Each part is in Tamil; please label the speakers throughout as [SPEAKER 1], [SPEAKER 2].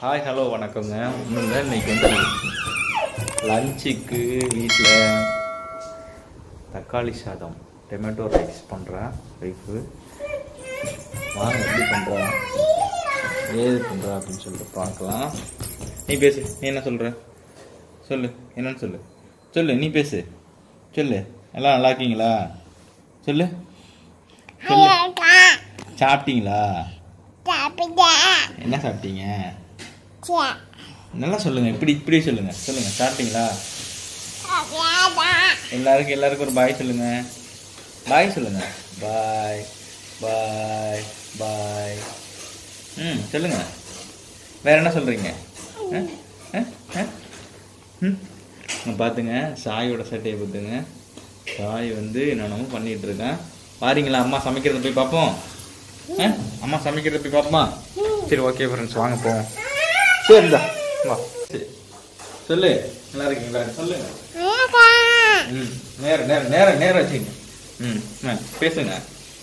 [SPEAKER 1] ஹாய் ஹலோ வணக்கங்க ஒன்றுங்க இன்னைக்கு வந்து லஞ்சுக்கு வீட்டில் தக்காளி சாதம் டொமேட்டோ ரைஸ் பண்ணுறேன் ஒய்ஃபு வாங்க எப்படி பண்ணுறேன் ஏது பண்ணுறா அப்படின்னு சொல்லிட்டு பார்க்கலாம் நீ பேசு நீ என்ன சொல்கிற சொல்லு என்னன்னு சொல்லு சொல்லு நீ பேசு சொல்லு எல்லாம் நல்லா இருக்கீங்களா சொல்லு சொல்லு சாப்பிட்டீங்களா என்ன சாப்பிட்டீங்க நல்லா சொல்லுங்க இப்படி இப்படி சொல்லுங்க சொல்லுங்க சாப்பிட்டீங்களா எல்லாருக்கும் எல்லாருக்கும் ஒரு பாய் சொல்லுங்க பாய் சொல்லுங்க பாய் பாய் பாய் ம் சொல்லுங்க வேற என்ன சொல்றீங்க அஹ்? அஹ்? அஹ்? ம் இங்க பார்த்துங்க சாயோட சட்டையை பார்த்துங்க சாய் வந்து என்னென்னமோ பண்ணிட்டு இருக்கேன் பாருங்களா அம்மா சமைக்கிறத போய் பார்ப்போம் அஹ்? அம்மா சமைக்கிறத போய் பார்ப்போமா சரி ஓகே ஃப்ரெண்ட்ஸ் வாங்க போவோம் சரி இந்தா வா சரி சொல்லு நல்லா இருக்கீங்களா சொல்லுங்க ம் நேரம் நேரம் நேரம் நேரம் வச்சுங்க ம் ஆ, பேசுங்க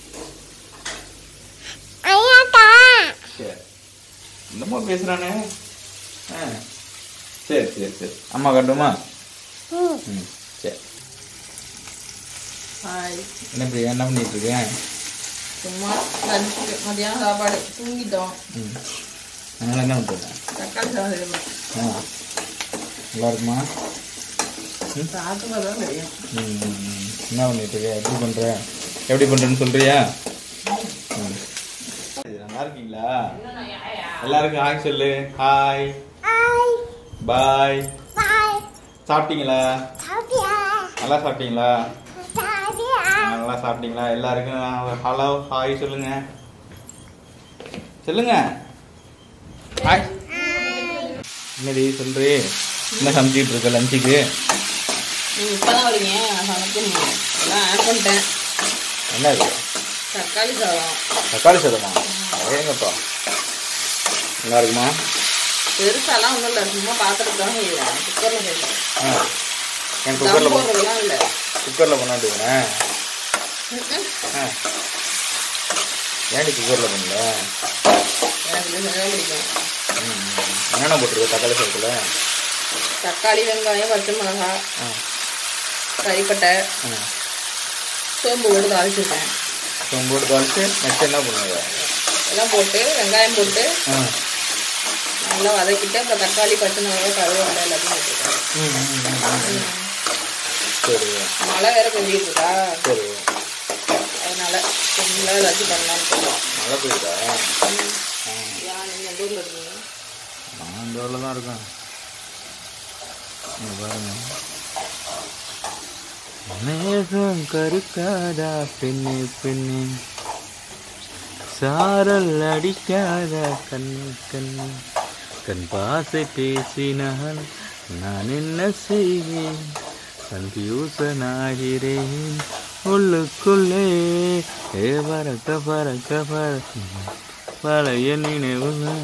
[SPEAKER 1] சரி என்னமோ பேசுறானே ஆ சரி சரி சரி அம்மா கட்டுமா ம் சரி
[SPEAKER 2] ஹாய்
[SPEAKER 1] என்ன பிரியா என்ன பண்ணிட்டு இருக்கேன்
[SPEAKER 2] சும்மா லஞ்சுக்கு மதியானம் சாப்பாடு தூங்கிட்டோம்
[SPEAKER 1] ம் அதனால என்ன பண்ணுறேன்
[SPEAKER 2] தக்காளி சாதம் செய்யணும்
[SPEAKER 1] ஆ நல்லா இருக்குமா
[SPEAKER 2] சாப்பிட்டு தான் தெரியும்
[SPEAKER 1] ம், ம், ம். என்ன பண்ணிட்டு இருக்க எப்படி பண்ற எப்படி பண்றேன்னு சொல்றியா ம். இது நல்லா இருக்கீங்களா எல்லாருக்கும் ஹாய் சொல்லு ஹாய் பாய் சாப்பிட்டீங்களா நல்லா சாப்பிட்டீங்களா நல்லா சாப்பிட்டீங்களா எல்லாருக்கும் ஹலோ ஹாய் சொல்லுங்க சொல்லுங்க ஹாய் என்னடி சொல்றி என்ன சமைச்சிட்டு இருக்க லஞ்சுக்கு
[SPEAKER 2] நீங்கள் இப்போ தான் வரீங்க நான் சமைக்கணும் எல்லாம் ஆட் பண்ணிட்டேன்
[SPEAKER 1] என்ன இது
[SPEAKER 2] தக்காளி சாதம்
[SPEAKER 1] தக்காளி சாதமா ஏங்கப்பா நல்லா இருக்குமா
[SPEAKER 2] பெருசாலாம் ஒன்றும் இல்லை சும்மா பாத்திரத்து தான் செய்வேன் குக்கரில் செய்வேன்
[SPEAKER 1] ஆ என்
[SPEAKER 2] தம்
[SPEAKER 1] குக்கரில்
[SPEAKER 2] போடுறதுலாம் இல்லை
[SPEAKER 1] குக்கரில் பண்ணாண்டுங்கண்ணே ஆ ஏன்டி குக்கரில் பண்ணல
[SPEAKER 2] எனக்கு இது சரியாக பிடிக்கும்
[SPEAKER 1] ம், ம். என்னென்ன போட்டிருக்க தக்காளி சாதத்தில்
[SPEAKER 2] தக்காளி வெங்காயம் பச்சை மிளகாய்
[SPEAKER 1] ஆ
[SPEAKER 2] கறிப்பட்டை
[SPEAKER 1] ஆ
[SPEAKER 2] சோம்பு போட்டு தாளிச்சிருக்கேன்
[SPEAKER 1] சோம்போடு தாளிச்சு நெக்ஸ்ட் என்ன பண்ணுங்க
[SPEAKER 2] எல்லாம் போட்டு வெங்காயம் போட்டு
[SPEAKER 1] ஆ
[SPEAKER 2] நல்லா வதக்கிட்டு அப்புறம் தக்காளி பச்சை மிளகாய் கருவேப்பிலை எல்லாத்தையும் போட்டுருக்கேன்
[SPEAKER 1] ம், ம், ம், ம். சரி
[SPEAKER 2] மழை வேற பெஞ்சிட்டு இருக்கா
[SPEAKER 1] சரி
[SPEAKER 2] அதனால கொஞ்சம் ஏதாச்சும் பண்ணலான்னு போகலாம்
[SPEAKER 1] மழை பெய்யுதா
[SPEAKER 2] ஏன் நீங்கள் எந்த ஊரில் இருக்கீங்க
[SPEAKER 1] நான் இந்த ஊரில் தான் இருக்கேன் இங்க பாருங்க மேகம் கருக்காதா பெண்ணு பெண்ணு சாரல் அடிக்காதா கண்ணு கண்ணு கண் பாசை பேசினால் நான் என்ன செய்வேன் கன்ஃபியூசன் ஆகிறேன் உள்ளுக்குள்ளே ஏ பறக்க பறக்க பறக்க பழைய நினைவுகள்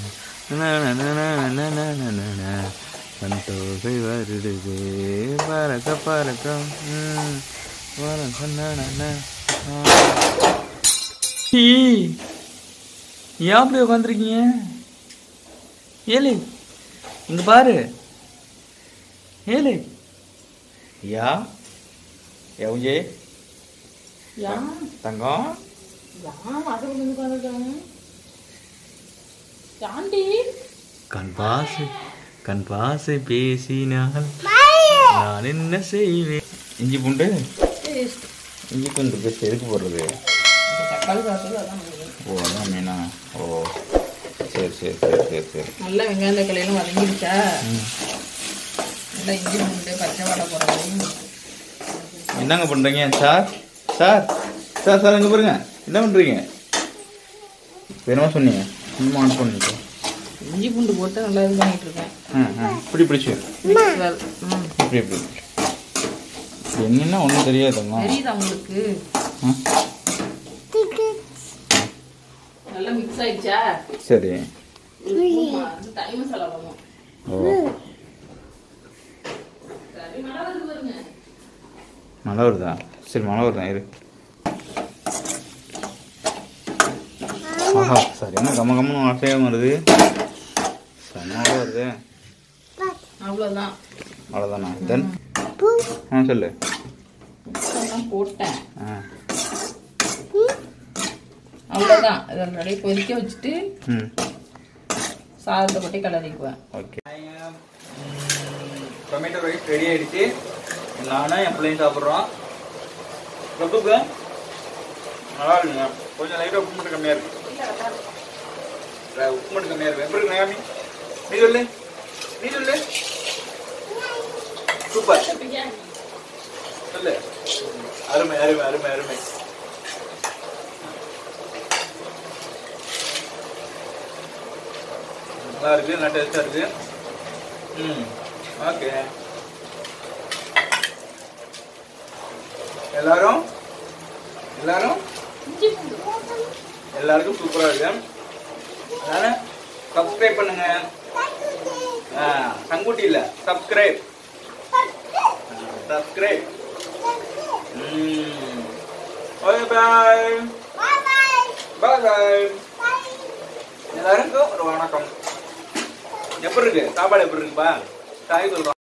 [SPEAKER 1] கண் தோகை வருடுதே பறக்க பறக்க ம், பறக்க நனன. ஆ. ஈ, ஏன் அப்படி உட்காந்துருக்கீங்க ஏலு இங்க பாரு ஏலு யா எவஞ்சே
[SPEAKER 2] யான்
[SPEAKER 1] தங்கம்
[SPEAKER 2] யான் வாசல் வந்து உட்காந்துருக்காங்க யாண்டி
[SPEAKER 1] கண் பாசை கண் பாசை பேசினால் நான் என்ன செய்வேன் இஞ்சி பூண்டு இஞ்சி பூண்டு பேஸ்ட் எதுக்கு போடுறது
[SPEAKER 2] தக்காளி சாதத்தில் அதான் முடியும்
[SPEAKER 1] ஓ அதான் மீனா ஓ சரி சரி சரி சரி சரி
[SPEAKER 2] நல்லா வெங்காயம் தக்காளியெல்லாம் வதங்கிடுச்சா
[SPEAKER 1] ம்.
[SPEAKER 2] நல்லா இஞ்சி பூண்டு பச்சை வடை போடுறது
[SPEAKER 1] என்னங்க பண்ணுறீங்க சார் சார் சார் சார் இங்கே பாருங்க என்ன பண்ணுறீங்க என்னமா சொன்னீங்க இன்னும் ஆன் பண்ணிட்டு
[SPEAKER 2] இஞ்சி பூண்டு போட்டு நல்லா இது பண்ணிட்டு இருக்கேன்
[SPEAKER 1] ஆ ஆ இப்படி பிடிச்சி
[SPEAKER 2] மிக்சர். ம்
[SPEAKER 1] இப்படி இப்படி என்னன்னா ஒன்றும் தெரியாதுங்க
[SPEAKER 2] தெரியுதா உங்களுக்கு
[SPEAKER 1] ஆ
[SPEAKER 2] நல்லா மிக்ஸ் ஆயிடுச்சா
[SPEAKER 1] சரி
[SPEAKER 2] டைம் செலவாகும்
[SPEAKER 1] ஓ
[SPEAKER 2] சரி மழை வருது பாருங்க
[SPEAKER 1] மழை வருதா சரி மழை வருதா இரு ஆஹா சரி என்ன கம்ம கம்மனு வாசையாக வருது செம்மாவே வருது
[SPEAKER 2] அவ்வளோதான்
[SPEAKER 1] அவ்வளோதானா தென் ஆ சொல்லு
[SPEAKER 2] உப்பெல்லாம் போட்டேன்
[SPEAKER 1] ஆ
[SPEAKER 2] அவ்வளோதான் இதை ரெடி கொதிக்க வச்சுட்டு
[SPEAKER 1] ம்
[SPEAKER 2] சாதத்தை கொட்டி கிளறிக்குவேன்
[SPEAKER 1] ஓகே டொமேட்டோ ரைஸ் ரெடி ஆயிடுச்சு நானும் என் பிள்ளையும் சாப்பிட்றோம் பிரபுக்கு நல்லா இருக்குங்க கொஞ்சம் லைட்டாக உப்பு மட்டும் கம்மியாக இருக்கு ர- உப்பு மட்டும் கம்மியாக இருக்கு எப்படி இருக்கு நயாமி நீ சொல்லு நீ சொல்லு சூப்பர் சொல்லு அருமை அருமை அருமை அருமை நல்லா இருக்கு நல்லா டேஸ்டா இருக்கு ம் ஓகே எல்லாரும் எல்லாரும் எல்லாருக்கும் சூப்பரா இருக்கு அதனால சப்ஸ்கிரைப் பண்ணுங்க ஆ, சங்குட்டி இல்ல சப்ஸ்கிரைப் சப்ஸ்கிரைப் ம் ஓகே பாய் பாய் பாய் எல்லாருக்கும் ஒரு வணக்கம் எப்படி இருக்கு சாப்பாடு எப்படி இருக்குப்பா தாய் சொல்றோம்